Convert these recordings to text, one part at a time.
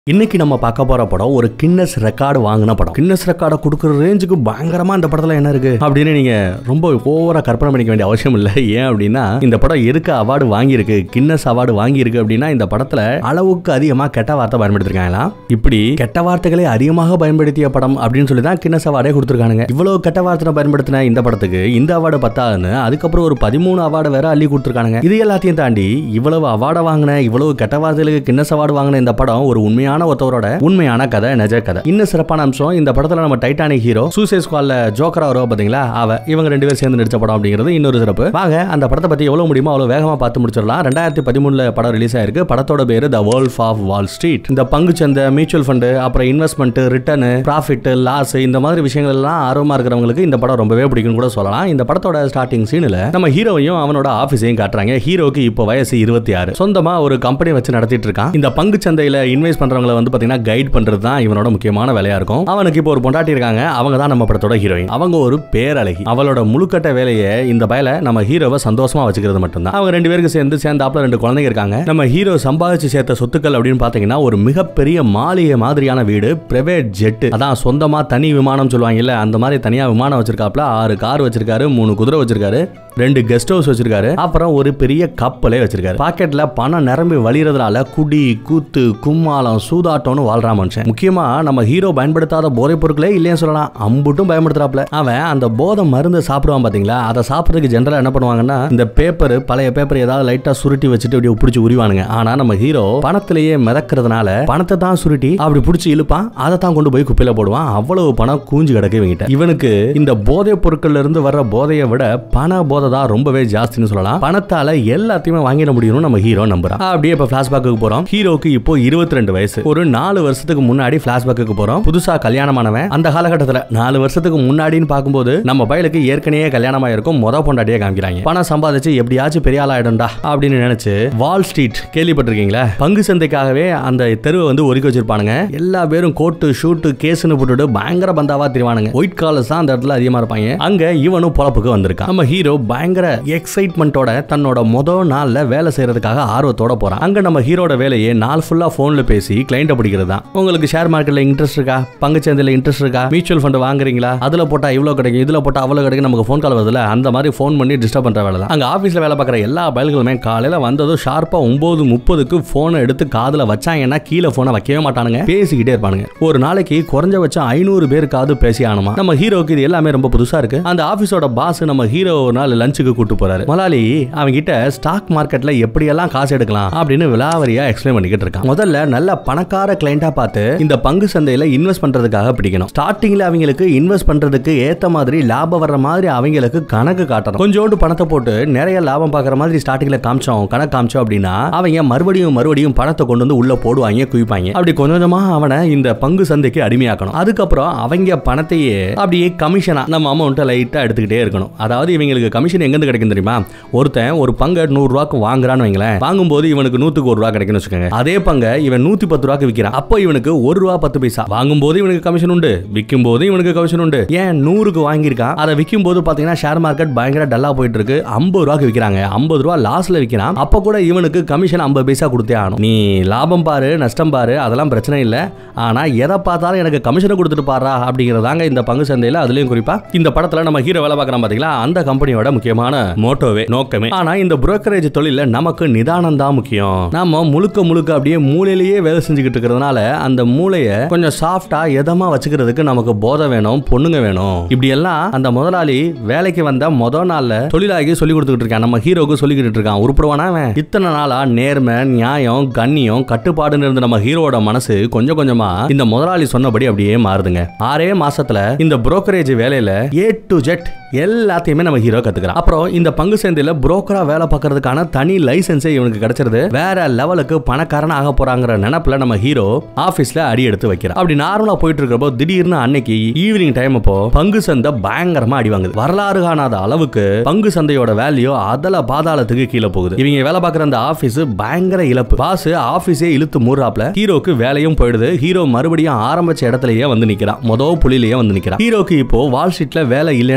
இன்னைக்கு நம்ம பார்க்க போற படம் ஒரு கின்னஸ் ரெக்கார்டு வாங்கின படம் கின்னஸ் ரெக்கார்டை கொடுக்குற ரேஞ்சுக்கு பயங்கரமா இந்த படத்துல என்ன இருக்கு அப்படின்னு நீங்க ரொம்ப ஓவரா கற்பனை பண்ணிக்க வேண்டிய அவசியம் இல்லை ஏன் அப்படின்னா இந்த படம் எதுக்கு அவார்டு வாங்கியிருக்கு கின்னஸ் அவார்டு வாங்கியிருக்கு அப்படின்னா இந்த படத்துல அளவுக்கு அதிகமா கெட்ட வார்த்தை பயன்படுத்திருக்காங்களா இப்படி கெட்ட வார்த்தைகளை அதிகமாக பயன்படுத்திய படம் அப்படின்னு சொல்லி தான் கின்னஸ் அவார்டே கொடுத்துருக்காங்க இவ்வளவு கெட்ட வார்த்தை பயன்படுத்தின இந்த படத்துக்கு இந்த அவார்டு பத்தாதுன்னு அதுக்கப்புறம் ஒரு பதிமூணு அவார்டு வேற அள்ளி கொடுத்துருக்காங்க இது எல்லாத்தையும் தாண்டி இவ்வளவு அவார்டை வாங்கின இவ்வளவு கெட்ட வார்த்தைகளுக்கு கின்னஸ் அவார்டு வாங்கின இந்த படம் ஒரு உண்மையான ஒருத்தவரோட உண்மையான கதை நிஜ கதை இன்னும் சிறப்பான அம்சம் இந்த படத்துல நம்ம டைட்டானிக் ஹீரோ சூசைட் ஸ்குவாட்ல ஜோக்கரா வருவா பாத்தீங்களா அவ இவங்க ரெண்டு பேரும் சேர்ந்து நடிச்ச படம் அப்படிங்கிறது இன்னொரு சிறப்பு வாங்க அந்த படத்தை பத்தி எவ்வளவு முடியுமோ அவ்வளவு வேகமா பார்த்து முடிச்சிடலாம் ரெண்டாயிரத்தி பதிமூணுல படம் ரிலீஸ் ஆயிருக்கு படத்தோட பேரு the world of wall street இந்த பங்கு சந்தை மியூச்சுவல் ஃபண்டு அப்புறம் இன்வெஸ்ட்மெண்ட் ரிட்டர்ன் ப்ராஃபிட் லாஸ் இந்த மாதிரி விஷயங்கள் எல்லாம் ஆர்வமா இருக்கிறவங்களுக்கு இந்த படம் ரொம்பவே பிடிக்கும் கூட சொல்லலாம் இந்த படத்தோட ஸ்டார்டிங் சீன்ல நம்ம ஹீரோவையும் அவனோட ஆபீஸையும் காட்டுறாங்க ஹீரோக்கு இப்போ வயசு இருபத்தி ஆறு சொந்தமா ஒரு கம்பெனி வச்சு நடத்திட்டு இருக்கான் இந்த பங்கு சந்தையில இன்வெஸ்ட் பண்றவங்களை வந்து பாத்தீங்கன்னா கைட் பண்றது தான் இவனோட முக்கியமான வேலையா இருக்கும் அவனுக்கு இப்போ ஒரு பொண்டாட்டி இருக்காங்க அவங்க தான் நம்ம படத்தோட ஹீரோயின் அவங்க ஒரு பேரழகி அவளோட முழுக்கட்ட வேலையை இந்த பயல நம்ம ஹீரோவை சந்தோஷமா வச்சுக்கிறது மட்டும்தான் அவங்க ரெண்டு பேருக்கு சேர்ந்து சேர்ந்தாப்புல ரெண்டு குழந்தைங்க இருக்காங்க நம்ம ஹீரோ சம்பாதிச்சு சேர்த்த சொத்துக்கள் அப்படின்னு பாத்தீங்கன்னா ஒரு மிகப்பெரிய மாளிகை மாதிரியான வீடு பிரைவேட் ஜெட் அதான் சொந்தமா தனி விமானம் சொல்லுவாங்கல்ல அந்த மாதிரி தனியா விமானம் வச்சிருக்காப்ல ஆறு கார் வச்சிருக்காரு மூணு குதிரை வச்சிருக்காரு ரெண்டு கெஸ்ட் ஹவுஸ் வச்சிருக்காரு அப்புறம் ஒரு பெரிய கப்பலே வச்சிருக்காரு பாக்கெட்ல பணம் நிரம்பி வழியறதுனால குடி கூத்து கும்மாளம் சூதாட்டம்னு வாழ்றான் மனுஷன் முக்கியமா நம்ம ஹீரோ பயன்படுத்தாத போதைப் பொருட்களே இல்லைன்னு சொல்லலாம் அம்புட்டும் பயன்படுத்துறாப்ல அவன் அந்த போதை மருந்து சாப்பிடுவான் பாத்தீங்களா அதை சாப்பிட்றதுக்கு ஜென்ரலா என்ன பண்ணுவாங்கன்னா இந்த பேப்பர் பழைய பேப்பர் ஏதாவது லைட்டா சுருட்டி வச்சுட்டு இப்படி பிடிச்சி உரிவானுங்க ஆனா நம்ம ஹீரோ பணத்திலேயே மிதக்கிறதுனால பணத்தை தான் சுருட்டி அப்படி பிடிச்சி இழுப்பான் அதை தான் கொண்டு போய் குப்பையில போடுவான் அவ்வளவு பணம் கூஞ்சு கிடக்கு இவங்கிட்ட இவனுக்கு இந்த போதைப் பொருட்கள்ல இருந்து வர்ற போதையை விட பண போதை தான் ரொம்பவே ஜாஸ்தின்னு சொல்லலாம் பணத்தால எல்லாத்தையுமே வாங்கிட முடியும்னு நம்ம ஹீரோ நம்புறான் அப்படியே இப்ப பிளாஷ்பேக்கு போறோம் ஹீரோக்கு இப்போ இருபத்தி ரெண்டு வயசு ஒரு நாலு வருஷத்துக்கு முன்னாடி பிளாஷ்பேக்கு போறோம் புதுசா கல்யாணமானவன் அந்த காலகட்டத்துல நாலு வருஷத்துக்கு முன்னாடின்னு பார்க்கும்போது நம்ம பயலுக்கு ஏற்கனவே கல்யாணமா இருக்கும் மொத பொண்டாட்டியே காமிக்கிறாங்க பணம் சம்பாதிச்சு எப்படியாச்சும் பெரிய ஆளாயிடும்டா அப்படின்னு நினைச்சு வால் ஸ்ட்ரீட் கேள்விப்பட்டிருக்கீங்களா பங்கு சந்தைக்காகவே அந்த தெருவை வந்து ஒதுக்கி வச்சிருப்பானுங்க எல்லா பேரும் கோட்டு ஷூட்டு கேஸ்னு போட்டுட்டு பயங்கர பந்தாவா தெரிவானுங்க ஒயிட் காலர்ஸ் தான் அந்த இடத்துல அதிகமா இருப்பாங்க அங்க இவனும் பொழப்புக்கு வந்திருக்கான் நம்ம ஹீரோ பயங்கர எக்ஸைட்மெண்ட்டோட தன்னோட மொதல் நாள்ல வேலை செய்யறதுக்காக ஆர்வத்தோட போறான் அங்க நம்ம ஹீரோட வேலையே நாள் ஃபுல்லா போன்ல பேசி கிளைண்ட பிடிக்கிறது தான் உங்களுக்கு ஷேர் மார்க்கெட்ல இன்ட்ரெஸ்ட் இருக்கா பங்கு சந்தையில இன்ட்ரெஸ்ட் இருக்கா மியூச்சுவல் ஃபண்ட் வாங்குறீங்களா அதுல போட்டா இவ்வளவு கிடைக்கும் இதுல போட்டா அவ்வளவு கிடைக்கும் நமக்கு ஃபோன் கால் வருதுல அந்த மாதிரி ஃபோன் பண்ணி டிஸ்டர்ப் பண்ற வேலை தான் அங்க ஆபீஸ்ல வேலை பார்க்குற எல்லா பயல்களுமே காலையில வந்ததும் ஷார்ப்பா ஒன்பது முப்பதுக்கு போனை எடுத்து காதுல வச்சாங்கன்னா கீழே போனை வைக்கவே மாட்டானுங்க பேசிக்கிட்டே இருப்பானுங்க ஒரு நாளைக்கு குறைஞ்சபட்சம் ஐநூறு பேருக்காவது பேசி ஆகணுமா நம்ம ஹீரோக்கு இது எல்லாமே ரொம்ப புதுசா இருக்கு அந்த ஆபீஸோட பாஸ் நம்ம ஹீரோ ஒரு நாள் லஞ்சுக்கு கூட்டு போறாரு முதலாளி அவங்க கிட்ட ஸ்டாக் மார்க்கெட்ல எப்படியெல்லாம் காசு எடுக்கலாம் அப்படின்னு விலாவரியா எக்ஸ்பிளைன் பண்ணிக்கிட்டு இருக்கான் முதல்ல நல்ல பணக்கார கிளைண்டா பார்த்து இந்த பங்கு சந்தையில இன்வெஸ்ட் பண்றதுக்காக பிடிக்கணும் ஸ்டார்டிங்ல அவங்களுக்கு இன்வெஸ்ட் பண்றதுக்கு ஏத்த மாதிரி லாபம் வர்ற மாதிரி அவங்களுக்கு கணக்கு காட்டணும் கொஞ்சோண்டு பணத்தை போட்டு நிறைய லாபம் பார்க்குற மாதிரி ஸ்டார்டிங்ல காமிச்சோம் கணக்கு காமிச்சோம் அப்படின்னா அவங்க மறுபடியும் மறுபடியும் பணத்தை கொண்டு வந்து உள்ள போடுவாங்க குவிப்பாங்க அப்படி கொஞ்சம் கொஞ்சமா அவனை இந்த பங்கு சந்தைக்கு அடிமையாக்கணும் அதுக்கப்புறம் அவங்க பணத்தையே அப்படியே கமிஷனா நம்ம அமௌண்ட்டை லைட்டா எடுத்துக்கிட்டே இருக்கணும் அதாவது இவங்களுக்கு கமிஷன் எங்கிருந்து கிடைக்கும் தெரியுமா ஒருத்தன் ஒரு பங்கை நூறு ரூபாய்க்கு வாங்குறான்னு வைங்களேன் வாங்கும்போது இவனுக்கு நூத்துக்கு ஒரு ரூபா கிடைக்கும்னு வச்சுக்கோங்க அதே பங்கை இவன் நூத்தி பத்து ரூபாய்க்கு விற்கிறான் அப்போ இவனுக்கு ஒரு ரூபா பத்து பைசா வாங்கும்போது இவனுக்கு கமிஷன் உண்டு விற்கும் போது இவனுக்கு கமிஷன் உண்டு ஏன் நூறுக்கு வாங்கியிருக்கான் அதை விற்கும் போது பாத்தீங்கன்னா ஷேர் மார்க்கெட் பயங்கர டல்லா போயிட்டு இருக்கு ஐம்பது ரூபாய்க்கு விற்கிறாங்க ஐம்பது ரூபா லாஸ்ல விற்கிறான் அப்போ கூட இவனுக்கு கமிஷன் ஐம்பது பைசா கொடுத்தே ஆகணும் நீ லாபம் பாரு நஷ்டம் பாரு அதெல்லாம் பிரச்சனை இல்லை ஆனா எதை பார்த்தாலும் எனக்கு கமிஷனை கொடுத்துட்டு பாரா அப்படிங்கிறதாங்க இந்த பங்கு சந்தையில அதுலயும் குறிப்பா இந்த படத்துல நம்ம ஹீரோ வேலை பார்க்கறோம் பாத்தீங்களா அந்த கம்பெனியோட முக்கியமான மோட்டோவே நோக்கமே ஆனா இந்த புரோக்கரேஜ் தொழில நமக்கு நிதானம் தான் முக்கியம் நாம முழுக்க முழுக்க அப்படியே மூளையிலேயே வேலை செஞ்சுக்கிட்டு இருக்கிறதுனால அந்த மூளைய கொஞ்சம் சாஃப்டா எதமா வச்சுக்கிறதுக்கு நமக்கு போதை வேணும் பொண்ணுங்க வேணும் இப்படி எல்லாம் அந்த முதலாளி வேலைக்கு வந்த முத நாள்ல தொழிலாகி சொல்லி கொடுத்துக்கிட்டு இருக்கான் நம்ம ஹீரோக்கு சொல்லிக்கிட்டு இருக்கான் உருப்படுவானா அவன் இத்தனை நாளா நேர்மை நியாயம் கண்ணியம் கட்டுப்பாடுன்னு இருந்த நம்ம ஹீரோட மனசு கொஞ்சம் கொஞ்சமா இந்த முதலாளி சொன்னபடி அப்படியே மாறுதுங்க ஆறே மாசத்துல இந்த புரோக்கரேஜ் வேலையில ஏ டு ஜெட் எல்லாத்தையுமே நம்ம ஹீரோ கத்துக்கிறான் அப்புறம் இந்த பங்கு சந்தையில புரோக்கரா வேலை பார்க்கறதுக்கான தனி லைசன்ஸே இவனுக்கு கிடைச்சிருது வேற லெவலுக்கு பணக்காரன் ஆக போறாங்கிற நினைப்புல நம்ம ஹீரோ ஆபீஸ்ல அடி எடுத்து வைக்கிறான் அப்படி நார்மலா போயிட்டு இருக்கிறப்போ திடீர்னு அன்னைக்கு ஈவினிங் டைம் அப்போ பங்கு சந்தை பயங்கரமா அடி வாங்குது வரலாறு காணாத அளவுக்கு பங்கு சந்தையோட வேல்யூ அதல பாதாளத்துக்கு கீழே போகுது இவங்க வேலை பார்க்குற அந்த ஆபீஸ் பயங்கர இழப்பு பாஸ் ஆபீஸே இழுத்து மூறாப்ல ஹீரோக்கு வேலையும் போயிடுது ஹீரோ மறுபடியும் ஆரம்பிச்ச இடத்துலயே வந்து நிக்கிறான் மொதல் புள்ளிலேயே வந்து நிக்கிறான் ஹீரோக்கு இப்போ வால் ஸ்ட்ரீட்ல வேலை இல்லைன்னு ஆயிடுச்சு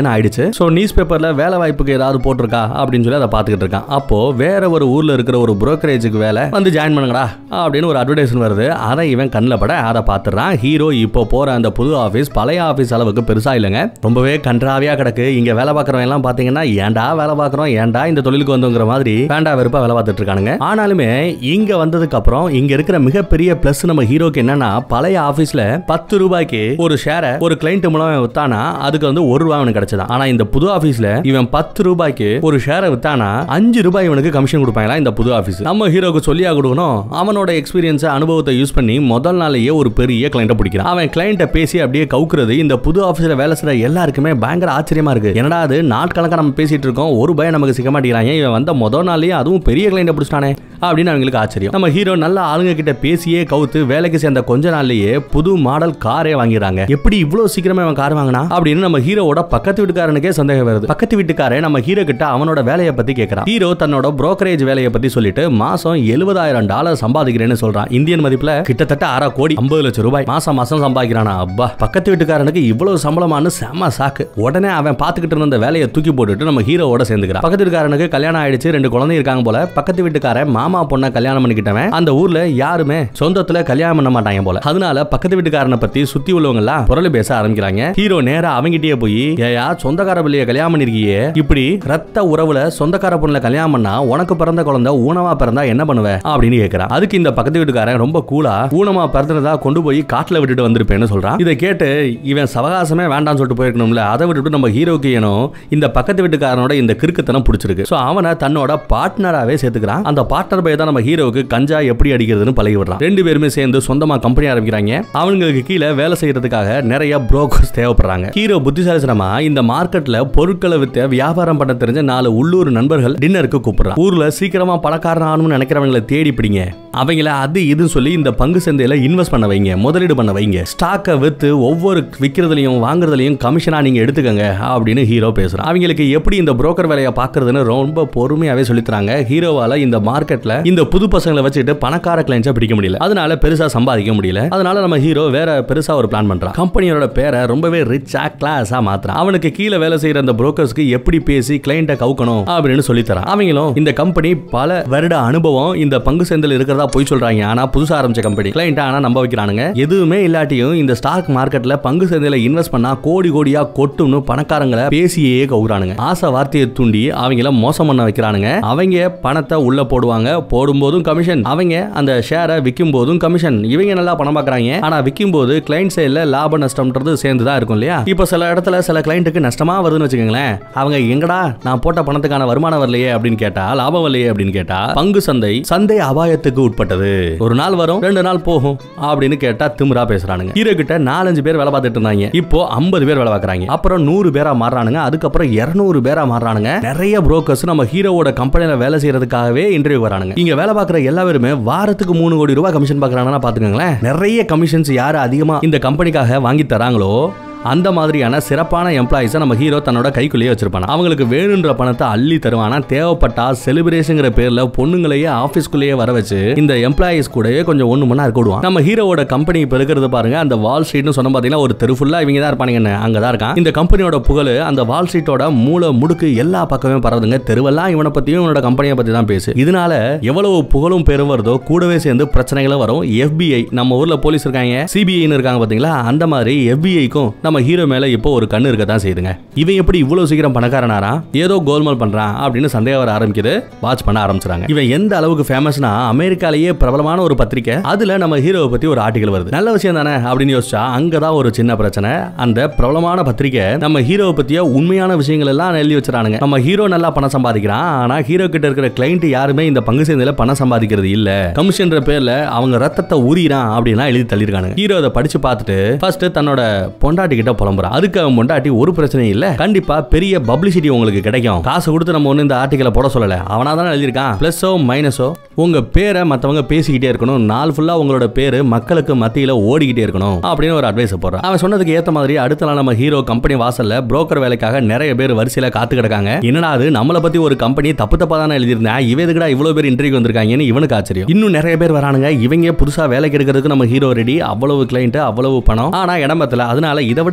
ஸோ நியூஸ் பேப்பர்ல வேலை வாய்ப்புக்கு ஏதாவது போட்டிருக்கா அப்படின்னு சொல்லி அதை பார்த்துக்கிட்டு இருக்கான் அப்போ வேற ஒரு ஊர்ல இருக்கிற ஒரு புரோக்கரேஜுக்கு வேலை வந்து ஜாயின் பண்ணுங்கடா அப்படின்னு ஒரு அட்வர்டைஸ்மெண்ட் வருது அதை இவன் கண்ணில் பட அதை பார்த்துறான் ஹீரோ இப்போ போற அந்த புது ஆஃபீஸ் பழைய ஆஃபீஸ் அளவுக்கு பெருசா இல்லைங்க ரொம்பவே கன்றாவியா கிடக்கு இங்க வேலை பார்க்குறவங்க எல்லாம் பாத்தீங்கன்னா ஏன்டா வேலை பார்க்குறோம் ஏன்டா இந்த தொழிலுக்கு வந்தோங்கிற மாதிரி வேண்டா வெறுப்பா வேலை பார்த்துட்டு இருக்கானுங்க ஆனாலுமே இங்க வந்ததுக்கு அப்புறம் இங்க இருக்கிற மிகப்பெரிய பிளஸ் நம்ம ஹீரோக்கு என்னன்னா பழைய ஆபீஸ்ல பத்து ரூபாய்க்கு ஒரு ஷேரை ஒரு கிளைண்ட் மூலம் வித்தானா அதுக்கு வந்து ஒரு ரூபாய் அவனுக்கு கிடைச்சதான் ஆனா இந்த புது ஆபீஸ்ல இவன் பத்து ரூபாய்க்கு ஒரு ஷேரை வித்தானா அஞ்சு ரூபாய் இவனுக்கு கமிஷன் கொடுப்பாங்களா இந்த புது ஆபீஸ் நம்ம ஹீரோக்கு சொல்லியா கொடுக்கணும் அவனோட எக்ஸ்பீரியன்ஸ் அனுபவத்தை யூஸ் பண்ணி முதல் நாளையே ஒரு பெரிய கிளைண்ட்டை பிடிக்கிறான் அவன் கிளைண்ட்டை பேசி அப்படியே கவுக்குறது இந்த புது ஆபீஸ்ல வேலை செய்யற எல்லாருக்குமே பயங்கர ஆச்சரியமா இருக்கு என்னடா அது நாட்கணக்கா நம்ம பேசிட்டு இருக்கோம் ஒரு பயம் நமக்கு சிக்க மாட்டேங்கிறாங்க இவன் வந்த முதல் நாள்லயே அதுவும் பெரிய கிளைண்ட்டை பிடிச்சிட்டானே அப்படின்னு அவங்களுக்கு ஆச்சரியம் நம்ம ஹீரோ நல்ல ஆளுங்க கிட்ட பேசியே கவுத்து வேலைக்கு சேர்ந்த கொஞ்ச நாள்லயே புது மாடல் காரே வாங்கிடுறாங்க எப்படி இவ்வளவு சீக்கிரமா அவன் கார் வாங்கினா அப்படின்னு நம்ம ஹீரோவோட பக்கத்து வீட்டுக்காரனுக்கே சந்தேகம் வருது பக்கத்து வீட்டுக்காரே நம்ம ஹீரோ கிட்ட அவனோட வேலையை பத்தி கேட்கறான் ஹீரோ தன்னோட புரோக்கரேஜ் வேலையை பத்தி சொல்லிட்டு மாசம் எழுபதாயிரம் டாலர் சம்பாதிக்கிறேன்னு சொல்றான் இந்தியன் மதிப்புல கிட்டத்தட்ட அரை கோடி ஐம்பது லட்சம் ரூபாய் மாசம் மாசம் சம்பாதிக்கிறானா அப்பா பக்கத்து வீட்டுக்காரனுக்கு இவ்வளவு சம்பளமானு செம சாக்கு உடனே அவன் பார்த்துக்கிட்டு இருந்த வேலையை தூக்கி போட்டுட்டு நம்ம ஹீரோவோட சேர்ந்துக்கிறான் பக்கத்து வீட்டுக்காரனுக்கு கல்யாணம் ஆயிடுச்சு ரெண்டு குழந்தை இருக்காங்க போல பக்கத்து வீட்டுக்காரன் மாமா பொண்ணை கல்யாணம் பண்ணிக்கிட்டவன் அந்த ஊர்ல யாருமே சொந்தத்துல கல்யாணம் பண்ண மாட்டாங்க போல அதனால பக்கத்து வீட்டுக்காரனை பத்தி சுத்தி உள்ளவங்க எல்லாம் புரளி பேச ஆரம்பிக்கிறாங்க ஹீரோ நேரா அவங்கிட்டயே போய் ஏயா சொந்தக்கார பிள்ளைய கல்யாணம் பண்ணிருக்கியே இப்படி ரத்த உறவுல சொந்தக்கார பொண்ணுல கல்யாணம் பண்ணா உனக்கு பிறந்த குழந்தை ஊனமா பிறந்தா என்ன பண்ணுவ அப்படின்னு கேக்குறான் அதுக்கு இந்த பக்கத்து வீட்டுக்காரன் ரொம்ப கூலா ஊனமா பிறந்ததா கொண்டு போய் காட்டுல விட்டுட்டு வந்திருப்பேன்னு சொல்றான் இதை கேட்டு இவன் சவகாசமே வேண்டாம்னு சொல்லிட்டு போயிருக்கணும்ல அதை விட்டுட்டு நம்ம ஹீரோக்கு ஏனோ இந்த பக்கத்து வீட்டுக்காரனோட இந்த கிறுக்குத்தனம் பிடிச்சிருக்கு சோ அவனை தன்னோட பார்ட்னராவே சேர்த்துக்கிறான் அந்த பார்ட்னர் பைய தான் நம்ம ஹீரோவுக்கு கஞ்சா எப்படி அடிக்கிறதுன்னு பழகி விடுறான் ரெண்டு பேருமே சேர்ந்து சொந்தமா கம்பெனி ஆரம்பிக்கிறாங்க அவங்களுக்கு கீழே வேலை செய்யறதுக்காக நிறைய புரோக்கர்ஸ் தேவைப்படுறாங்க ஹீரோ புத்திசாலித்தனமா இந்த மார்க்கெட்ல பொருட்களை வித்து வியாபாரம் பண்ண தெரிஞ்ச நாலு உள்ளூர் நண்பர்கள் டின்னருக்கு கூப்பிடுறான் ஊர்ல சீக்கிரமா பணக்காரன் ஆகணும்னு நினைக்கிறவங்களை தேடி பிடிங்க அவங்கள அது இதுன்னு சொல்லி இந்த பங்கு சந்தையில இன்வெஸ்ட் பண்ண வைங்க முதலீடு பண்ண வைங்க ஸ்டாக்கை வித்து ஒவ்வொரு விற்கிறதுலையும் வாங்குறதுலையும் கமிஷனா நீங்க எடுத்துக்கங்க அப்படின்னு ஹீரோ பேசுறான் அவங்களுக்கு எப்படி இந்த புரோக்கர் வேலையை பாக்குறதுன்னு ரொம்ப பொறுமையாவே சொல்லித்தராங்க ஹீரோவால இந்த மார்க்கெட்ல இந்த புது பசங்களை வச்சுட்டு பணக்கார கிளைண்ட்ஸை பிடிக்க முடியல அதனால பெருசா சம்பாதிக்க முடியல அதனால நம்ம ஹீரோ வேற பெருசா ஒரு பிளான் பண்றான் கம்பெனியோட பேரை ரொம்பவே ரிச்சா கிளாஸா மாத்துறான் அவனுக்கு கீழே வேலை செய்யற அந்த புரோக்கர்ஸ்க்கு எப்படி பேசி கிளைண்ட்டை கவுக்கணும் அப்படின்னு சொல்லி தரான் அவங்களும் இந்த கம்பெனி பல வருட அனுபவம் இந்த பங்கு சந்தையில் இருக்கிறதா போய் சொல்றாங்க ஆனா புதுசா ஆரம்பிச்ச கம்பெனி கிளைண்ட் ஆனா நம்ப வைக்கிறானுங்க எதுவுமே இல்லாட்டியும் இந்த ஸ்டாக் மார்க்கெட்ல பங்கு சந்தையில இன்வெஸ்ட் பண்ணா கோடி கோடியா கொட்டும்னு பணக்காரங்களை பேசியே கவுறானுங்க ஆசை வார்த்தையை தூண்டி அவங்கள மோசம் பண்ண வைக்கிறானுங்க அவங்க பணத்தை உள்ள போடுவாங்க போடும்போதும் கமிஷன் அவங்க அந்த ஷேரை விற்கும் போதும் கமிஷன் இவங்க நல்லா பணம் பார்க்கறாங்க ஆனா விற்கும் போது கிளைண்ட் சைடுல லாப நஷ்டம்ன்றது சேர்ந்து தான் இருக்கும் இல்லையா இப்போ சில இடத்துல சில கிளைண்ட்டுக்கு நஷ்டமா வருதுன்னு வச்சுக்கோங்களேன் அவங்க எங்கடா நான் போட்ட பணத்துக்கான வருமானம் வரலையே அப்படின்னு கேட்டா லாபம் வரலையே அப்படின்னு கேட்டா பங்கு சந்தை சந்தை அபாயத்துக்கு உட்பட்டது ஒரு நாள் வரும் ரெண்டு நாள் போகும் அப்படின்னு கேட்டா திமிரா பேசுறானுங்க ஹீரோ கிட்ட நாலஞ்சு பேர் வேலை பார்த்துட்டு இருந்தாங்க இப்போ ஐம்பது பேர் வேலை பார்க்கறாங்க அப்புறம் நூறு பேரா மாறுறானுங்க அதுக்கப்புறம் இருநூறு பேரா மாறுறானுங்க நிறைய புரோக்கர்ஸ் நம்ம ஹீரோவோட கம்பெனில வேலை செய்யறதுக்காகவே இன்டர்வியூ வரானுங்க இங்க வேலை பார்க்குற எல்லா பேருமே வாரத்துக்கு மூணு கோடி ரூபாய் கமிஷன் பார்க்கறாங்கன்னா பாத்துக்கோங்களேன் நிறைய கமிஷன்ஸ் யாரு அதிகமா இந்த கம்பெனிக்காக வாங்கி தராங்களோ அந்த மாதிரியான சிறப்பான எம்ப்ளாயிஸை நம்ம ஹீரோ தன்னோட கைக்குள்ளேயே வச்சிருப்பான் அவங்களுக்கு வேணுன்ற பணத்தை அள்ளி தருவானா தேவைப்பட்டா செலிப்ரேஷன்ங்கிற பேர்ல பொண்ணுங்களையே ஆபீஸ்க்குள்ளேயே வர வச்சு இந்த எம்ப்ளாயிஸ் கூடயே கொஞ்சம் ஒண்ணு மணி இருக்க விடுவான் நம்ம ஹீரோவோட கம்பெனி இப்ப இருக்கிறது பாருங்க அந்த வால் ஸ்ட்ரீட்னு சொன்ன பாத்தீங்கன்னா ஒரு தெரு ஃபுல்லா இவங்க தான் இருப்பானுங்க அங்கதான் இருக்கான் இந்த கம்பெனியோட புகழ் அந்த வால் ஸ்ட்ரீட்டோட மூல முடுக்கு எல்லா பக்கமே பரவுதுங்க தெருவெல்லாம் இவனை பத்தியும் இவனோட கம்பெனியை பத்தி தான் பேசு இதனால எவ்வளவு புகழும் பெரும் வருதோ கூடவே சேர்ந்து பிரச்சனைகளும் வரும் FBI நம்ம ஊர்ல போலீஸ் இருக்காங்க சிபிஐன்னு இருக்காங்க பாத்தீங்களா அந்த மாதிரி எஃபிஐக்கும் நம்ம ஹீரோ மேல இப்போ ஒரு கண்ணு இருக்க தான் செய்யுதுங்க இவன் எப்படி இவ்வளவு சீக்கிரம் பணக்காரனாரா ஏதோ கோல்மால் பண்றான் அப்படின்னு சந்தேகம் வர ஆரம்பிக்குது வாட்ச் பண்ண ஆரம்பிச்சாங்க இவன் எந்த அளவுக்கு ஃபேமஸ்னா அமெரிக்காலேயே பிரபலமான ஒரு பத்திரிக்கை அதுல நம்ம ஹீரோவை பத்தி ஒரு ஆர்டிகல் வருது நல்ல விஷயம் தானே அப்படின்னு யோசிச்சா அங்கதான் ஒரு சின்ன பிரச்சனை அந்த பிரபலமான பத்திரிக்கை நம்ம ஹீரோவை பத்திய உண்மையான விஷயங்கள் எல்லாம் எழுதி வச்சிருக்கானுங்க நம்ம ஹீரோ நல்லா பணம் சம்பாதிக்கிறான் ஆனா ஹீரோ கிட்ட இருக்கிற கிளைண்ட் யாருமே இந்த பங்கு சந்தையில பணம் சம்பாதிக்கிறது இல்ல கமிஷன்ற பேர்ல அவங்க ரத்தத்தை உரிறான் அப்படின்னா எழுதி தள்ளிருக்கானுங்க ஹீரோ அதை படிச்சு பார்த்துட்டு ஃபர்ஸ்ட் தன்னோட பொண்டாட்டி கிட்ட புலம்புறான் அதுக்கு அவன் பொண்டாட்டி ஒரு பிரச்சனையும் இல்ல கண்டிப்பா பெரிய பப்ளிசிட்டி உங்களுக்கு கிடைக்கும் காசு கொடுத்து நம்ம ஒண்ணு இந்த ஆர்டிக்கலை போட சொல்லல அவனா தான் எழுதியிருக்கான் பிளஸோ மைனஸோ உங்க பேரை மத்தவங்க பேசிக்கிட்டே இருக்கணும் நாள் ஃபுல்லா உங்களோட பேரு மக்களுக்கு மத்தியில ஓடிக்கிட்டே இருக்கணும் அப்படின்னு ஒரு அட்வைஸ் போடுறான் அவன் சொன்னதுக்கு ஏத்த மாதிரி அடுத்த நாள் நம்ம ஹீரோ கம்பெனி வாசல்ல புரோக்கர் வேலைக்காக நிறைய பேர் வரிசையில காத்து கிடக்காங்க என்னடா அது நம்மளை பத்தி ஒரு கம்பெனி தப்பு தப்பா தானே எழுதியிருந்தேன் இவ எதுக்குடா இவ்வளவு பேர் இன்டர்வியூ வந்திருக்காங்கன்னு இவனுக்கு ஆச்சரியம் இன்னும் நிறைய பேர் வரானுங்க இவங்க புதுசா வேலைக்கு எடுக்கிறதுக்கு நம்ம ஹீரோ ரெடி அவ்வளவு கிளைண்ட் அவ்வளவு பணம் ஆனா இடம் பத்தல அதனால இதை விட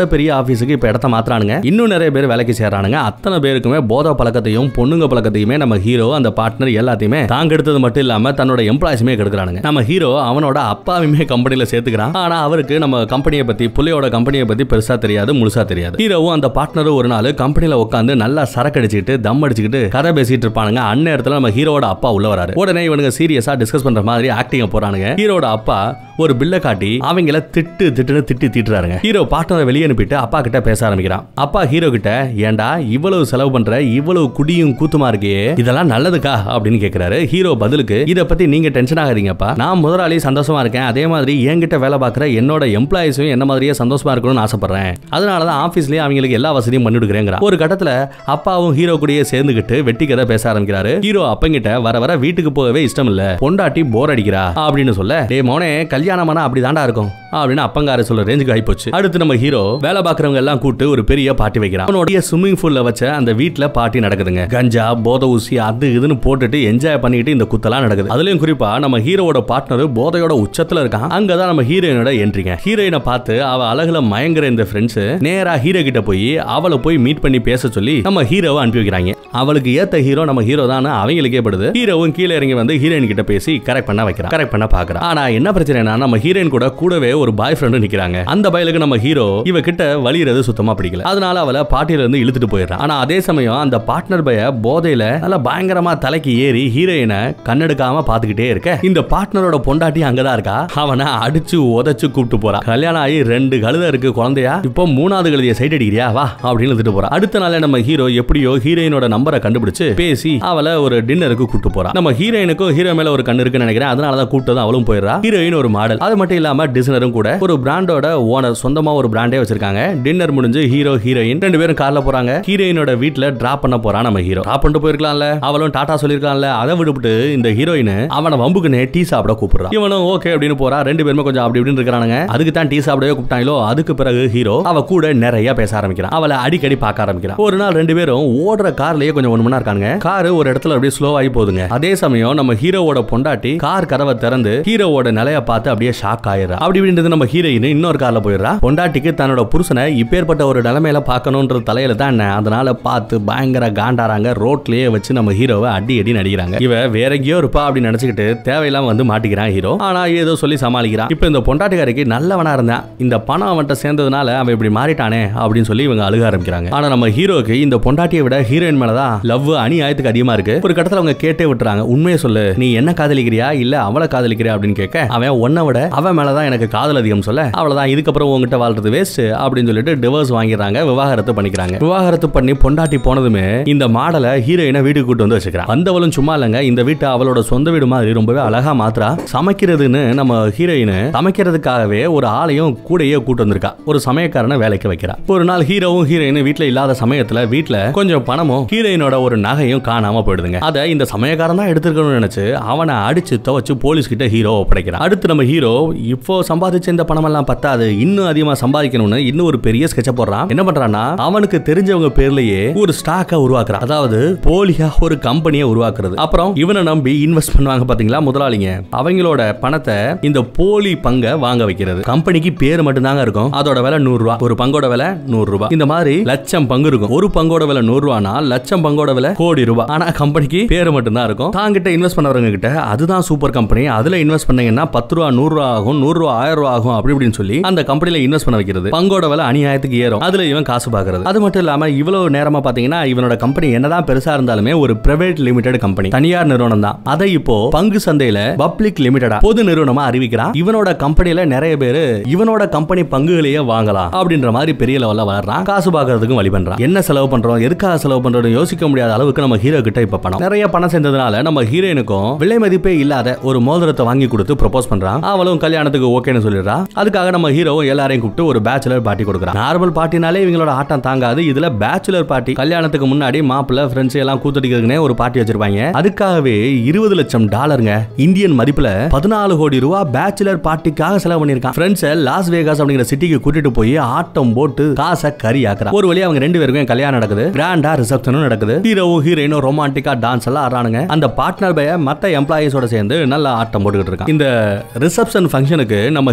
விட பெரிய ஆபீஸுக்கு இப்ப இடத்த மாத்துறானுங்க இன்னும் நிறைய பேர் வேலைக்கு சேர்றானுங்க அத்தனை பேருக்குமே போதை பழக்கத்தையும் பொண்ணுங்க பழக்கத்தையுமே நம்ம ஹீரோ அந்த பார்ட்னர் எல்லாத்தையுமே தாங்க எடுத்தது மட்டும் இல்லாம தன்னோட எம்ப்ளாய்ஸுமே கெடுக்கிறானுங்க நம்ம ஹீரோ அவனோட அப்பாவையுமே கம்பெனில சேர்த்துக்கிறான் ஆனா அவருக்கு நம்ம கம்பெனியை பத்தி புள்ளையோட கம்பெனியை பத்தி பெருசா தெரியாது முழுசா தெரியாது ஹீரோவும் அந்த பார்ட்னரும் ஒரு நாள் கம்பெனில உட்காந்து நல்லா சரக்கு அடிச்சுக்கிட்டு தம் அடிச்சுக்கிட்டு கதை பேசிட்டு இருப்பானுங்க அந்நேரத்துல நம்ம ஹீரோட அப்பா உள்ள வராரு உடனே இவனுங்க சீரியஸா டிஸ்கஸ் பண்ற மாதிரி ஆக்டிங்க போறானுங்க ஹீரோட அப்பா ஒரு பில்ல காட்டி அவங்கள திட்டு திட்டுன்னு திட்டி திட்டுறாருங்க ஹீரோ பார்ட்னரை வெளியே அனுப்பிட்டு அப்பா கிட்ட பேச ஆரம்பிக்கிறான் அப்பா ஹீரோ கிட்ட ஏன்டா இவ்வளவு செலவு பண்ற இவ்வளவு குடியும் கூத்துமா இருக்கே இதெல்லாம் நல்லதுக்கா அப்படின்னு கேக்குறாரு ஹீரோ பதிலுக்கு இத பத்தி நீங்க டென்ஷன் ஆகாதீங்கப்பா நான் முதலாளி சந்தோஷமா இருக்கேன் அதே மாதிரி என்கிட்ட வேலை பார்க்குற என்னோட எம்ப்ளாயிஸும் என்ன மாதிரியே சந்தோஷமா இருக்கணும்னு ஆசைப்படுறேன் அதனால தான் ஆஃபீஸ்லயே அவங்களுக்கு எல்லா வசதியும் பண்ணி கொடுக்குறேங்கிறான் ஒரு கட்டத்துல அப்பாவும் ஹீரோ கூடயே சேர்ந்துகிட்டு வெட்டி கதை பேச ஆரம்பிக்கிறாரு ஹீரோ அப்பங்கிட்ட வர வர வீட்டுக்கு போகவே இஷ்டம் இல்ல பொண்டாட்டி போர் அடிக்கிறா அப்படின்னு சொல்ல டே மோனே கல்யாணமானா அப்படி தாண்டா இருக்கும் அப்படின்னு அப்பங்கார சொல்ல ரேஞ்சுக்கு ஆயிப்போச்சு அடுத்து நம்ம ஹீரோ வேலை பார்க்கறவங்க எல்லாம் கூட்டு ஒரு பெரிய பார்ட்டி வைக்கிறான் அவனுடைய ஸ்விம்மிங் பூல்ல வச்ச அந்த வீட்ல பார்ட்டி நடக்குதுங்க கஞ்சா போதை ஊசி அது இதுன்னு போட்டுட்டு என்ஜாய் பண்ணிட்டு இந்த குத்தெல்லாம் நடக்குது அதுலயும் குறிப்பா நம்ம ஹீரோவோட பார்ட்னர் போதையோட உச்சத்துல இருக்கான் அங்கதான் நம்ம ஹீரோயினோட என்ட்ரிங்க ஹீரோயினை பார்த்து அவ அழகுல மயங்குற இந்த ஃப்ரெண்ட்ஸ் நேரா ஹீரோ கிட்ட போய் அவளை போய் மீட் பண்ணி பேச சொல்லி நம்ம ஹீரோவை அனுப்பி வைக்கிறாங்க அவளுக்கு ஏத்த ஹீரோ நம்ம ஹீரோ தான் அவங்களுக்கே படுது ஹீரோவும் கீழே இறங்கி வந்து ஹீரோயின் கிட்ட பேசி கரெக்ட் பண்ண வைக்கிறான் கரெக்ட் பண்ண பாக்குறான் ஆனா என்ன பிரச்சனைனா நம்ம ஹீரோயின் கூட கூடவே ஒரு பாய் ஃப்ரெண்டு நிக்கிறாங்க அந்த பயலுக்கு நம்ம ஹீரோ இவ கிட்ட வலியறது சுத்தமா பிடிக்கல அதனால அவளை பாட்டியில இருந்து இழுத்துட்டு போயிடுறான் ஆனா அதே சமயம் அந்த பார்ட்னர் பய போதையில நல்லா பயங்கரமா தலைக்கு ஏறி ஹீரோயினை கண்ணெடுக்காம பாத்துக்கிட்டே இருக்க இந்த பார்ட்னரோட பொண்டாட்டி அங்கதான் இருக்கா அவனை அடிச்சு உதைச்சு கூப்பிட்டு போறான் கல்யாணம் ஆகி ரெண்டு கழுத இருக்கு குழந்தையா இப்போ மூணாவது கழுதிய சைட் அடிக்கிறியா வா அப்படின்னு இழுத்துட்டு போறான் அடுத்த நாளே நம்ம ஹீரோ எப்படியோ ஹீரோயினோட நம்பரை கண்டுபிடிச்சு பேசி அவளை ஒரு டின்னருக்கு கூப்பிட்டு போறான் நம்ம ஹீரோயினுக்கும் ஹீரோ மேல ஒரு கண்ணு இருக்குன்னு நினைக்கிறேன் அதனால தான் கூப்பிட்டு அவளும் போயிடுறா ஹீரோயின் ஒரு மாடல் அது மட்டும் இல்லாம டிசைனரும் கூட ஒரு பிராண்டோட ஓனர் சொந்தமா ஒரு பிராண்டே வச்சிருக்காங்க டின்னர் முடிஞ்சு ஹீரோ ஹீரோயின் ரெண்டு பேரும் கார்ல போறாங்க ஹீரோயினோட வீட்ல டிராப் பண்ண போறான் நம்ம ஹீரோ டிராப் பண்ணிட்டு போயிருக்கலாம்ல அவளும் டாடா சொல்லிருக்கான்ல அதை விடுபட்டு இந்த ஹீரோயின் அவனை வம்புக்குன்னு டீ சாப்பிட கூப்பிடுறான் இவனும் ஓகே அப்படின்னு போறா ரெண்டு பேருமே கொஞ்சம் அப்படி இப்படின்னு இருக்கானுங்க அதுக்கு தான் டீ சாப்பிடவே கூப்பிட்டாங்களோ அதுக்கு பிறகு ஹீரோ அவ கூட நிறைய பேச ஆரம்பிக்கிறான் அவளை அடிக்கடி பார்க்க ஆரம்பிக்கிறான் ஒரு நாள் ரெண்டு பேரும் ஓடுற கார்லயே கொஞ்சம் ஒண்ணு மணி இருக்காங்க கார் ஒரு இடத்துல அப்படியே ஸ்லோ ஆகி போகுதுங்க அதே சமயம் நம்ம ஹீரோவோட பொண்டாட்டி கார் கதவை திறந்து ஹீரோவோட நிலைய பார்த்து அப்படியே ஷாக் ஆயிடுறா அப்படி இப்படின்றது நம்ம ஹீரோயின் இன்னொரு கார்ல போயிடுறா பொண்டாட்டிக்கு தன்னோட புருஷனை இப்பேற்பட்ட ஒரு நிலைமையில பார்க்கணுன்ற தலையில தான் என்ன அதனால பார்த்து பயங்கர காண்டாராங்க ரோட்லயே வச்சு நம்ம ஹீரோவை அடி அடி நடிக்கிறாங்க இவ வேற எங்கேயோ இருப்பா அப்படின்னு நினைச்சுக்கிட்டு தேவையில்லாம வந்து மாட்டிக்கிறான் ஹீரோ ஆனா ஏதோ சொல்லி சமாளிக்கிறான் இப்போ இந்த பொண்டாட்டிக்காரிக்கு நல்லவனா இருந்தான் இந்த பணம் அவன்கிட்ட சேர்ந்ததுனால அவன் இப்படி மாறிட்டானே அப்படின்னு சொல்லி இவங்க அழுக ஆரம்பிக்கிறாங்க ஆனா நம்ம ஹீரோக்கு இந்த பொண்டாட்டியை விட ஹீரோயின் மேலதான் லவ் அநியாயத்துக்கு அதிகமா இருக்கு ஒரு கட்டத்துல அவங்க கேட்டே விட்டுறாங்க உண்மையை சொல்லு நீ என்ன காதலிக்கிறியா இல்ல அவளை காதலிக்கிறியா அப்படின்னு கேட்க அவன் உன்னை விட அவன் மேலதான் எனக்கு காதல் அதிகம் சொல்ல அவ்வளவுதான் இதுக்கப்புறம் உங்ககிட்ட வாழ்றது வேஸ்ட் அப்படின்னு சொல்லிட்டு டிவோர்ஸ் வாங்கிடுறாங்க விவாகரத்து பண்ணிக்கிறாங்க விவாகரத்து பண்ணி பொண்டாட்டி போனதுமே இந்த மாடலை ஹீரோயினை வீட்டுக்கு கூட்டு வந்து வச்சுக்கிறான் வந்தவளும் சும்மா இல்லைங்க இந்த வீட்டை அவளோட சொந்த வீடு மாதிரி ரொம்பவே அழகா மாத்திரா சமைக்கிறதுன்னு நம்ம ஹீரோயின் சமைக்கிறதுக்காகவே ஒரு ஆளையும் கூடயே கூட்டு வந்திருக்கா ஒரு சமயக்காரனை வேலைக்கு வைக்கிறா ஒரு நாள் ஹீரோவும் ஹீரோயினும் வீட்ல இல்லாத சமயத்துல வீட்ல கொஞ்சம் பணமும் ஹீரோயினோட ஒரு நகையும் காணாம போயிடுதுங்க அதை இந்த சமயக்காரன் தான் எடுத்திருக்கணும்னு நினைச்சு அவனை அடிச்சு துவச்சு போலீஸ் கிட்ட ஹீரோ ஒப்படைக்கிறான் அடுத்து நம்ம ஹீரோ இப்போ சம்பாதிச்ச இந்த பணம் எல்லாம் பத்தாது இன்னும் அதிகமா சம்பாதிக்கணும்னு இன்னும் ஒரு பெரிய ஸ்கெட்ச போடுறான் என்ன பண்றான்னா அவனுக்கு தெரிஞ்சவங்க பேர்லயே ஒரு ஸ்டாக்கை உருவாக்குறான் அதாவது போலியா ஒரு கம்பெனியை உருவாக்குறது அப்புறம் இவனை நம்பி இன்வெஸ்ட் பண்ணுவாங்க பாத்தீங்களா முதலாளிங்க அவங்களோட பணத்தை இந்த போலி பங்கை வாங்க வைக்கிறது கம்பெனிக்கு பேர் மட்டும்தாங்க இருக்கும் அதோட விலை நூறு ரூபா ஒரு பங்கோட விலை நூறு ரூபாய் இந்த மாதிரி லட்சம் பங்கு இருக்கும் ஒரு பங்கோட விலை நூறு ரூபானா லட்சம் பங்கோட விலை கோடி ரூபாய் ஆனா கம்பெனிக்கு பேர் மட்டும்தான் இருக்கும் தாங்கிட்ட இன்வெஸ்ட் பண்ணவங்க கிட்ட அதுதான் சூப்பர் கம்பெனி அதுல இன்வெஸ்ட் பண்ணீங்கன்னா பத்து ரூபா நூறு ரூபா ஆகும் நூறு ரூபா ஆயிரம் ரூபா ஆகும் அப்படி இப்படின்னு சொல்லி அந்த கம்பெனில இன்வெஸ்ட் பண்ண வைக்கிறது பங்கோட விலை அநியாயத்துக்கு ஏறும் அதுல இவன் காசு பாக்குறது அது மட்டும் இல்லாம இவ்வளவு நேரமா பாத்தீங்கன்னா இவனோட கம்பெனி என்னதான் பெருசா இருந்தாலுமே ஒரு பிரைவேட் லிமிடெட் கம்பெனி தனியார் நிறுவனம் தான் அதை இப்போ பங்கு சந்தையில பப்ளிக் லிமிடெடா பொது நிறுவனமா அறிவிக்கிறான் இவனோட கம்பெனில நிறைய பேரு இவனோட கம்பெனி பங்குகளையே வாங்கலாம் அப்படின்ற மாதிரி பெரிய லெவல்ல வளர்றான் காசு பாக்குறதுக்கும் வழி பண்றான் என்ன செலவு பண்றோம் எதுக்காக செலவு பண்றோம் யோசிக்க முடியாத அளவுக்கு நம்ம ஹீரோ கிட்ட இப்ப பணம் நிறைய பணம் சேர்ந்ததுனால நம்ம ஹீரோயினுக்கும் விலை மதிப்பே இல்லாத ஒரு மோதிரத்தை வாங்கி கொடுத்து ப்ரொபோஸ் பண்றான் அவளும் கல்யாணத்துக்கு ஓகேன்னு சொல்லிடுறா அதுக்காக நம்ம ஹீரோவும் எல்லாரையும் கூப்பிட்டு ஒரு பேச்சுலர் பார்ட்டி கொடுக்குறான் நார்மல் பார்ட்டினாலே இவங்களோட ஆட்டம் தாங்காது இதுல பேச்சுலர் பார்ட்டி கல்யாணத்துக்கு முன்னாடி மாப்பிள்ள ஃப்ரெண்ட்ஸ் எல்லாம் கூத்தடிக்கிறதுக்குனே ஒரு பார்ட்டி வச்சிருப்பாங்க அதுக்காகவே இருபது லட்சம் டாலருங்க இந்தியன் மதிப்புல பதினாலு கோடி ரூபாய் பேச்சுலர் பார்ட்டிக்காக செலவு பண்ணிருக்கான் ஃப்ரெண்ட்ஸ் லாஸ் வேகாஸ் அப்படிங்கிற சிட்டிக்கு கூட்டிட்டு போய் ஆட்டம் போட்டு காசை கறி ஆக்குறான் ஒரு வழியா அவங்க ரெண்டு பேருக்கும் கல்யாணம் நடக்குது கிராண்டா ரிசப்ஷனும் நடக்குது ஹீரோவும் ஹீரோயினும் ரொமான்டிக்கா டான்ஸ் எல்லாம் ஆடுறானுங்க அந்த பார்ட்னர் பைய மத்த எம்ப்ளாயிஸோட சேர்ந்து நல்லா ஆட்டம் போட்டுக்கிட்டு இருக்கான் இந்த ரிசப்ஷன் ஃபங்க்ஷனுக்கு நம்ம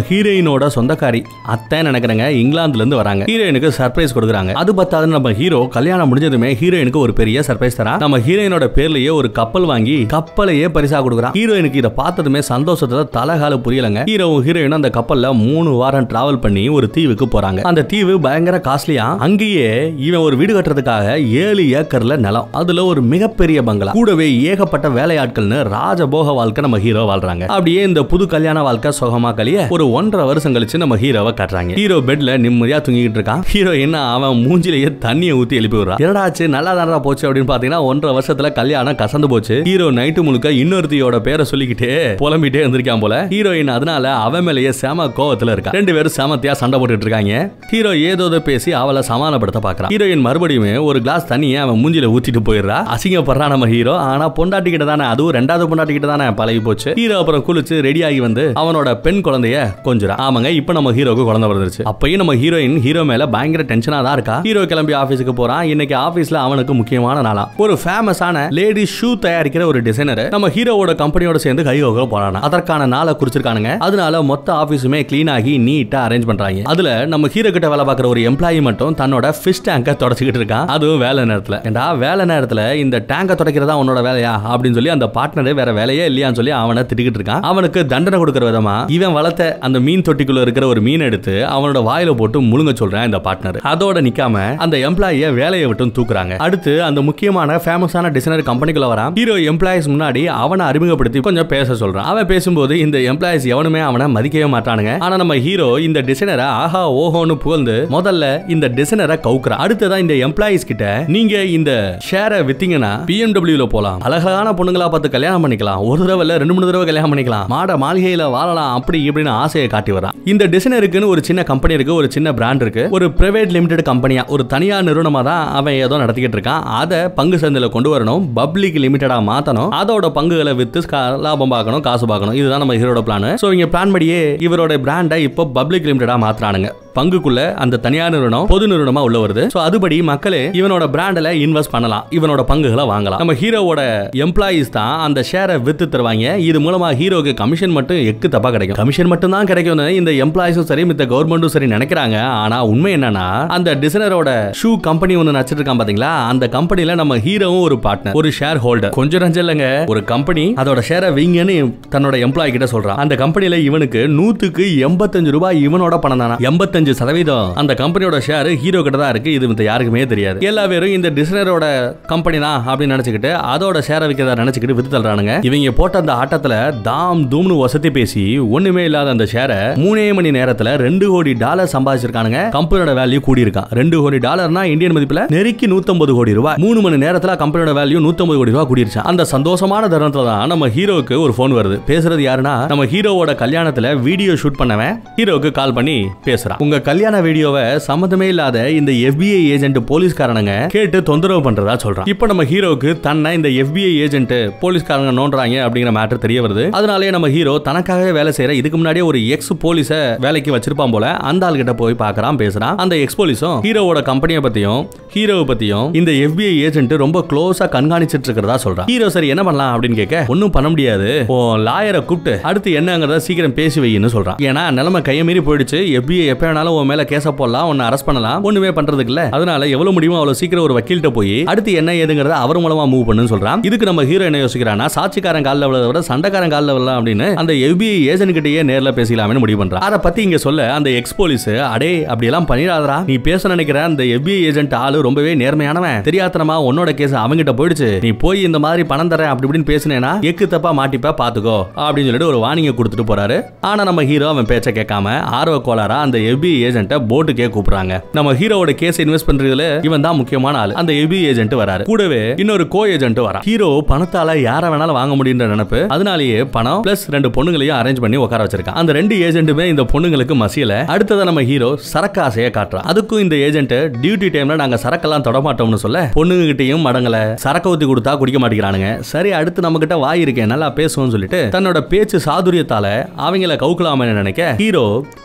ஹீரோயினோட சொந்தக்காரி அத்தை நினைக்கிறேங்க இங்கிலாந்துல இருந்து வராங்க ஹீரோயினுக்கு சர்ப்ரைஸ் கொடுக்குறாங்க அது பத்தாது நம்ம ஹீரோ கல்யாணம் முடிஞ்சதுமே ஹீரோயினுக்கு ஒரு பெரிய சர்ப்ரைஸ் தரா நம்ம ஹீரோயினோட பேர்லயே ஒரு கப்பல் வாங்கி கப்பலையே பரிசா கொடுக்குறான் ஹீரோயினுக்கு இதை பார்த்ததுமே சந்தோஷத்துல தலகால புரியலங்க ஹீரோவும் ஹீரோயினும் அந்த கப்பல்ல மூணு வாரம் டிராவல் பண்ணி ஒரு தீவுக்கு போறாங்க அந்த தீவு பயங்கர காஸ்ட்லியா அங்கேயே இவன் ஒரு வீடு கட்டுறதுக்காக ஏழு ஏக்கர்ல நிலம் அதுல ஒரு மிகப்பெரிய பங்களா கூடவே ஏகப்பட்ட வேலையாட்கள்னு ராஜபோக வாழ்க்கை நம்ம ஹீரோ வாழ்றாங்க அப்படியே இந்த புது கல்யாண வாழ்க்கை சுகமா கழிய ஒரு ஒன்றரை வருஷம் கழிச்சு நம்ம ஹீரோவை காட்டுறாங்க ஹீரோ பெட்ல நிம்மதியா தூங்கிட்டு இருக்கான் ஹீரோ என்ன அவன் மூஞ்சிலேயே தண்ணியை ஊத்தி எழுப்பி விடுறான் என்னடாச்சு நல்லா தானடா போச்சு அப்படின்னு பாத்தீங்கன்னா ஒன்றரை வருஷத்துல கல்யாணம் கசந்து போச்சு ஹீரோ நைட்டு முழுக்க இன்னொருத்தியோட பேரை சொல்லிக்கிட்டே புலம்பிட்டே இருந்திருக்கான் போல ஹீரோயின் அதனால அவன் மேலேயே செம கோவத்துல இருக்கா ரெண்டு பேரும் செமத்தியா சண்டை போட்டுட்டு இருக்காங்க ஹீரோ ஏதோ ஏதோ பேசி அவளை சமாதானப்படுத்த பாக்குறான் ஹீரோயின் மறுபடியும் ஒரு கிளாஸ் தண்ணியை அவன் மூஞ்சில ஊத்திட்டு போயிடுறா அசிங்கப்படுறான் நம்ம ஹீரோ ஆனா பொண்டாட்டி கிட்ட தானே அதுவும் ரெண்டாவது பொண்டாட்டி கிட்ட தானே பழகி போச்சு ஹீரோ அப்புறம் குளிச்சு ரெடி ஆகி வந்து அவனோட பெண் குழந்தைய கொஞ்சம் ஆமாங்க இப்ப நம்ம ஹீரோக்கு குழந்தை பிறந்துருச்சு அப்பயும் நம்ம ஹீரோயின் ஹீரோ மேல பயங்கர டென்ஷனா தான் இருக்கா ஹீரோ கிளம்பி ஆபீஸுக்கு போறான் இன்னைக்கு ஆபீஸ்ல அவனுக்கு முக்கியமான நாளா ஒரு ஃபேமஸான லேடி ஷூ தயாரிக்கிற ஒரு டிசைனர் நம்ம ஹீரோவோட கம்பெனியோட சேர்ந்து கையோக போறானா அதற்கான நாளை குறிச்சிருக்கானுங்க அதனால மொத்த ஆபீஸுமே க்ளீன் ஆகி நீட்டா அரேஞ்ச் பண்றாங்க அதுல நம்ம ஹீரோ கிட்ட வேலை பார்க்குற ஒரு எம்ப்ளாயி மட்டும் தன்னோட ஃபிஷ் டேங்கை தொடச்சிக்கிட்டு இருக்கான் அதுவும் வேலை நேரத்துல ஏண்டா வேலை நேரத்துல இந்த டேங்கை துடைக்கிறதா உன்னோட வேலையா அப்படின்னு சொல்லி அந்த பார்ட்னர் வேற வேலையே இல்லையான்னு சொல்லி அவனை திட்டிக்கிட்டு இருக்கான் அவனுக்கு தண்டனை கொடுக்கிற விதமா இவன் வளர்த்த அந்த மீன் தொட்டிக்குள்ள இருக்கிற ஒரு மீன் எடுத்து அவனோட வாயில போட்டு முழுங்க சொல்றான் இந்த பார்ட்னர் அதோட நிக்காம அந்த எம்ப்ளாயிய வேலையை விட்டு தூக்குறாங்க அடுத்து அந்த முக்கியமான ஃபேமஸான டிசைனர் கம்பெனிக்குள்ள வரான் ஹீரோ எம்ப்ளாயிஸ் முன்னாடி அவனை அறிமுகப்படுத்தி கொஞ்சம் பேச சொல்றான் அவன் பேசும்போது இந்த எம்ப்ளாயிஸ் எவனுமே அவனை மதிக்கவே மாட்டானுங்க ஆனா நம்ம ஹீரோ இந்த டிசைனரை ஆஹா ஓஹோன்னு புகழ்ந்து முதல்ல இந்த டிசைனரை கவுக்குறான் அடுத்ததான் இந்த எம்ப்ளாயிஸ் கிட்ட நீங்க இந்த ஷேரை வித்தீங்கன்னா பிஎம்டபிள்யூல போலாம் அழகான பொண்ணுங்களா பார்த்து கல்யாணம் பண்ணிக்கலாம் ஒரு தடவை இல்ல ரெண்டு மூணு தடவை கல்யாணம் பண்ணிக்கலாம் மாட மாளிகையில வாழலாம் அப்படி இப்படின்னு ஆசையை காட்டி வரான் இந்த டிசைனருக்குன்னு ஒரு சின்ன கம்பெனி இருக்கு ஒரு சின்ன பிராண்ட் இருக்கு ஒரு பிரைவேட் லிமிடெட் கம்பெனியா ஒரு தனியார் நிறுவனமா தான் அவன் ஏதோ நடத்திக்கிட்டு இருக்கான் அதை பங்கு சந்தையில கொண்டு வரணும் பப்ளிக் லிமிடெடா மாத்தணும் அதோட பங்குகளை வித்து கா- லாபம் பார்க்கணும் காசு பார்க்கணும் இதுதான் நம்ம ஹீரோட பிளான் சோ இங்க பிளான் படியே இவரோட பிராண்டை இப்போ பப்ளிக் லிமிடெடா மாத்துறானுங்க பங்குக்குள்ள அந்த தனியார் நிறுவனம் பொது நிறுவனமா உள்ள வருது சோ அதுபடி மக்களே இவனோட பிராண்ட்ல இன்வெஸ்ட் பண்ணலாம் இவனோட பங்குகளை வாங்கலாம் நம்ம ஹீரோவோட எம்ப்ளாயிஸ் தான் அந்த ஷேரை வித்து தருவாங்க இது மூலமா ஹீரோக்கு கமிஷன் மட்டும் எக்கு தப்பா கிடைக்கும் கமிஷன் மட்டும் தான் கிடைக்கும்னு இந்த எம்ப்ளாயிஸும் சரி மித்த கவர்மெண்ட்டும் சரி நினைக்கிறாங்க ஆனா உண்மை என்னன்னா அந்த டிசைனரோட ஷூ கம்பெனி ஒன்னு நச்சிட்டு இருக்கான் பாத்தீங்களா அந்த கம்பெனில நம்ம ஹீரோவும் ஒரு பார்ட்னர் ஒரு ஷேர் ஹோல்டர் கொஞ்சம் நஞ்சம் இல்லைங்க ஒரு கம்பெனி அதோட ஷேரை வீங்கன்னு தன்னோட எம்ப்ளாய் கிட்ட சொல்றான் அந்த கம்பெனில இவனுக்கு நூத்துக்கு எண்பத்தஞ்சு ரூபாய் இவனோட பணம் தானா எண்பத்தஞ்சு சதவீதம் அந்த கம்பெனியோட ஷேர் ஹீரோ கிட்ட தான் இருக்கு இது மித்த யாருக்குமே தெரியாது எல்லா பேரும் இந்த டிசைனரோட கம்பெனி தான் அப்படின்னு நினைச்சுக்கிட்டு அதோட ஷேரை விற்கிறதா நினைச்சுக்கிட்டு வித்து தள்ளுறானுங்க இவங்க போட்ட அந்த ஆட்டத்துல தாம் தூம்னு வசதி பேசி ஒண்ணுமே இல்லாத அந்த ஷேரை மூணே மணி நேரத்துல ரெண்டு கோடி டாலர் சம்பாதிச்சிருக்கானுங்க கம்பெனியோட வேல்யூ கூடி இருக்கான் ரெண்டு கோடி டாலர்னா இந்தியன் மதிப்புல நெருக்கி 150 கோடி ரூபாய் மூணு மணி நேரத்துல கம்பெனியோட வேல்யூ 150 கோடி ரூபாய் கூடிருச்சான் அந்த சந்தோஷமான தருணத்துல தான் நம்ம ஹீரோவுக்கு ஒரு ஃபோன் வருது பேசுறது யாருன்னா நம்ம ஹீரோவோட கல்யாணத்துல வீடியோ ஷூட் பண்ணவன் ஹீரோவுக்கு கால் பண்ணி பேசுறான் உங்க கல்யாண வீடியோவை சம்மந்தமே இல்லாத இந்த FBI ஏஜென்ட் போலீஸ்காரனுங்க கேட்டு தொந்தரவு பண்றதா சொல்றான் இப்போ நம்ம ஹீரோவுக்கு தன்னை இந்த FBI ஏஜென்ட் போலீஸ்காரங்க நோண்டுறாங்க அப்படிங்கிற மேட்டர் தெரிய வருது அதனாலேயே நம்ம ஹீரோ தனக்காகவே வேலை செய்யற இதுக்கு முன்னாடியே ஒரு எக்ஸ் போலீஸ வேலைக்கு வச்சிருப்பான் போல அந்த ஆள் கிட்ட போய் பார்க்கறான் பேசுறான் அந்த எக்ஸ் போலீஸும் ஹீரோவோட கம்பெனியை பத்தியும் ஹீரோவை பத்தியும் இந்த FBI ஏஜென்ட் ரொம்ப க்ளோஸா கண்காணிச்சிட்டு இருக்கிறதா சொல்றான் ஹீரோ சரி என்ன பண்ணலாம் அப்படின்னு கேட்க ஒன்னும் பண்ண முடியாது ஓ லாயரை கூப்பிட்டு அடுத்து என்னங்கிறத சீக்கிரம் பேசி வைன்னு சொல்றான் ஏன்னா நிலைமை கையை மீறி போயிடுச்சு FBI எப்ப வேணாலும் உன் மேல கேஸ போடலாம் உன்னை அரெஸ்ட் பண்ணலாம் ஒண்ணுமே பண்றதுக்கு இல்ல அதனால எவ்வளவு முடியுமோ அவ்வளவு சீக்கிரம் ஒரு வக்கீல்கிட்ட போய் அடுத்து என்ன ஏதுங்கிறத அவர் மூலமா மூவ் பண்ணுன்னு சொல்றான் இதுக்கு நம்ம ஹீரோ என்ன யோசிக்கிறானா சாட்சிக்காரன் காலில் விழத விட சண்டைக்காரன் காலில் விழலாம் அப்படின்னு அந்த FBI ஏஜென்ட் கிட்டயே நேர்ல பேசலாம்னு முடிவு பண்றான் அதை பத்தி இங்க சொல்ல அந்த எக்ஸ் போலீஸ் அடே அப்படியெல்லாம் பண்ணிடாதடா நீ பேச நினைக்கிற அந்த FBI ஏஜென்ட் ஆளு ரொம்பவே நேர்மையானவன் தெரியாத்தனமா உன்னோட கேஸ் அவங்கிட்ட போயிடுச்சு நீ போய் இந்த மாதிரி பணம் தரேன் அப்படி இப்படின்னு பேசினேனா எக்கு தப்பா மாட்டிப்ப பாத்துக்கோ அப்படின்னு சொல்லிட்டு ஒரு வார்னிங்கை கொடுத்துட்டு போறாரு ஆனா நம்ம ஹீரோ அவன் பேச்ச கேட்காம ஆர்வ கோளாரா அந்த FBI ஏஜென்ட்டை போட்டுக்கே கூப்பிடுறாங்க நம்ம ஹீரோவோட கேஸ் இன்வெஸ்ட் பண்றதுல இவன் தான் முக்கியமான ஆளு அந்த FBI ஏஜென்ட் வராரு கூடவே இன்னொரு கோ ஏஜென்ட் வரா ஹீரோ பணத்தால யார வேணாலும் வாங்க முடியுன்ற நினைப்பு அதனாலேயே பணம் பிளஸ் ரெண்டு பொண்ணுங்களையும் அரேஞ்ச் பண்ணி உட்கார வச்சிருக்கான் அந்த ரெண்டு ஏஜென்ட்டுமே இந்த பொண்ணுங்களுக்கு மசியல அடுத்ததா நம்ம ஹீரோ சரக்கு ஆசையை காட்டுறான் அதுக்கும் இந்த ஏஜென்ட் டியூட்டி டைம்ல நாங்க சரக்கெல்லாம் தொட மாட்டோம்னு சொல்ல பொண்ணுங்க கிட்டயும் மடங்கல சரக்கு ஊத்தி கொடுத்தா குடிக்க மாட்டேங்கிறானுங்க சரி அடுத்து நம்ம கிட்ட வாய் இருக்கேன் நல்லா பேசுவோம்னு சொல்லிட்டு தன்னோட பேச்சு சாதுரியத்தால அவங்கள கவுக்கலாமே நினைக்க ஹீரோ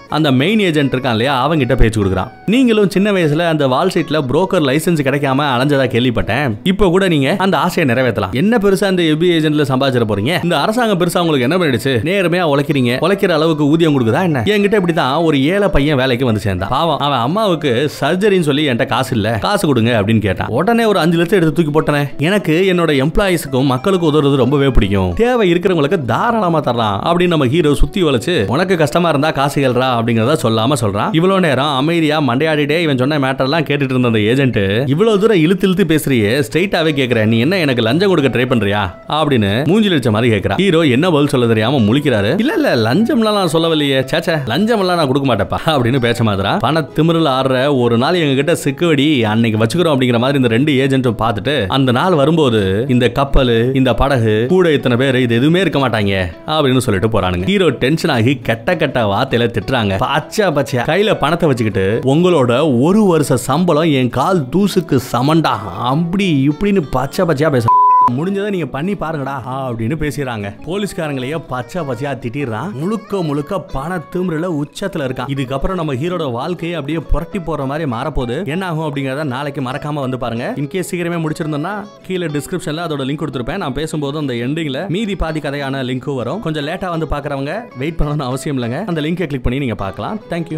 அந்த மெயின் ஏஜென்ட் இருக்கான் இல்லையா அவங்கிட்ட பேச்சு கொடுக்குறான் நீங்களும் சின்ன வயசுல அந்த வால் சைட்ல புரோக்கர் லைசென்ஸ் கிடைக்காம அலைஞ்சதா கேள்விப்பட்டேன் இப்போ கூட நீங்க அந்த ஆசையை நிறைவேற்றலாம் என்ன பெருசா இந்த எபி ஏஜென்ட்ல சம்பாதிச்சிட போறீங்க இந்த அரசாங்கம் பெருசா உங்களுக்கு என்ன பண்ணிடுச்சு நேர்மையா உழைக்கிறீங்க உழைக்கிற அளவுக்கு ஊதியம் கொடுக்குதா என்ன என்கிட்ட இப்படிதான் ஒரு ஏழை பையன் வேலைக்கு வந்து சேர்ந்தான் பாவம் அவன் அம்மாவுக்கு சர்ஜரின்னு சொல்லி என்கிட்ட காசு இல்ல காசு கொடுங்க அப்படின்னு கேட்டான் உடனே ஒரு அஞ்சு லட்சம் எடுத்து தூக்கி போட்டனே எனக்கு என்னோட எம்ப்ளாயிஸ்க்கும் மக்களுக்கு உதவுறது ரொம்ப பிடிக்கும் தேவை இருக்கிறவங்களுக்கு தாராளமா தரலாம் அப்படின்னு நம்ம ஹீரோ சுத்தி வளைச்சு உனக்கு கஷ்டமா இருந்தா காசு கேள்றா அப்படிங்கறத சொல்லாம சொல்றான் இவ்வளவு நேரம் அமைதியா மண்டையாடிட்டே இவன் சொன்ன மேட்டர் எல்லாம் கேட்டுட்டு இருந்த அந்த ஏஜென்ட் இவ்வளவு தூரம் இழுத்து இழுத்து பேசுறியே ஸ்ட்ரைட்டாவே கேக்குற நீ என்ன எனக்கு லஞ்சம் கொடுக்க ட்ரை பண்றியா அப்படின்னு மூஞ்சில் அடிச்ச மாதிரி கேக்குறா ஹீரோ என்ன பதில் சொல்ல தெரியாம முழிக்கிறாரு இல்ல இல்ல லஞ்சம்லாம் நான் சொல்லவில்லையே சேச்சே லஞ்சம் எல்லாம் நான் கொடுக்க மாட்டேப்பா அப்படின்னு பேச மாதிரா பண திமிரில் ஆடுற ஒரு நாள் எங்க கிட்ட சிக்குவடி அன்னைக்கு வச்சுக்கிறோம் அப்படிங்கிற மாதிரி இந்த ரெண்டு ஏஜென்ட்டும் பார்த்துட்டு அந்த நாள் வரும்போது இந்த கப்பல் இந்த படகு கூட இத்தனை பேர் இது எதுவுமே இருக்க மாட்டாங்க அப்படின்னு சொல்லிட்டு போறானுங்க ஹீரோ டென்ஷன் ஆகி கெட்ட கெட்ட வார்த்தையில திட்டுறாங்க பச்சை பச்சையா கையில பணத்தை வச்சுக்கிட்டு உங்களோட ஒரு வருஷ சம்பளம் என் கால் தூசுக்கு சமண்டா அப்படி இப்படின்னு பச்சை பச்சையா பேச முடிஞ்சதை நீங்க பண்ணி பாருங்கடா அப்படின்னு பேசிடுறாங்க போலீஸ்காரங்களையே பச்சை பச்சையா திட்டிடுறான் முழுக்க முழுக்க பண திமிரில உச்சத்துல இருக்கான் இதுக்கப்புறம் நம்ம ஹீரோட வாழ்க்கையை அப்படியே புரட்டி போற மாதிரி மாறப்போகுது என்ன ஆகும் அப்படிங்கறத நாளைக்கு மறக்காம வந்து பாருங்க இன்கேஸ் சீக்கிரமே முடிச்சிருந்தோம்னா கீழே டிஸ்கிரிப்ஷன்ல அதோட லிங்க் கொடுத்துருப்பேன் நான் பேசும்போது அந்த எண்டிங்ல மீதி பாதி கதையான லிங்க்கும் வரும் கொஞ்சம் லேட்டா வந்து பாக்குறவங்க வெயிட் பண்ணணும்னு அவசியம் இல்லைங்க அந்த லிங்கை கிளிக் பண்ணி நீங்க பார்க்கலாம் தேங்க்யூ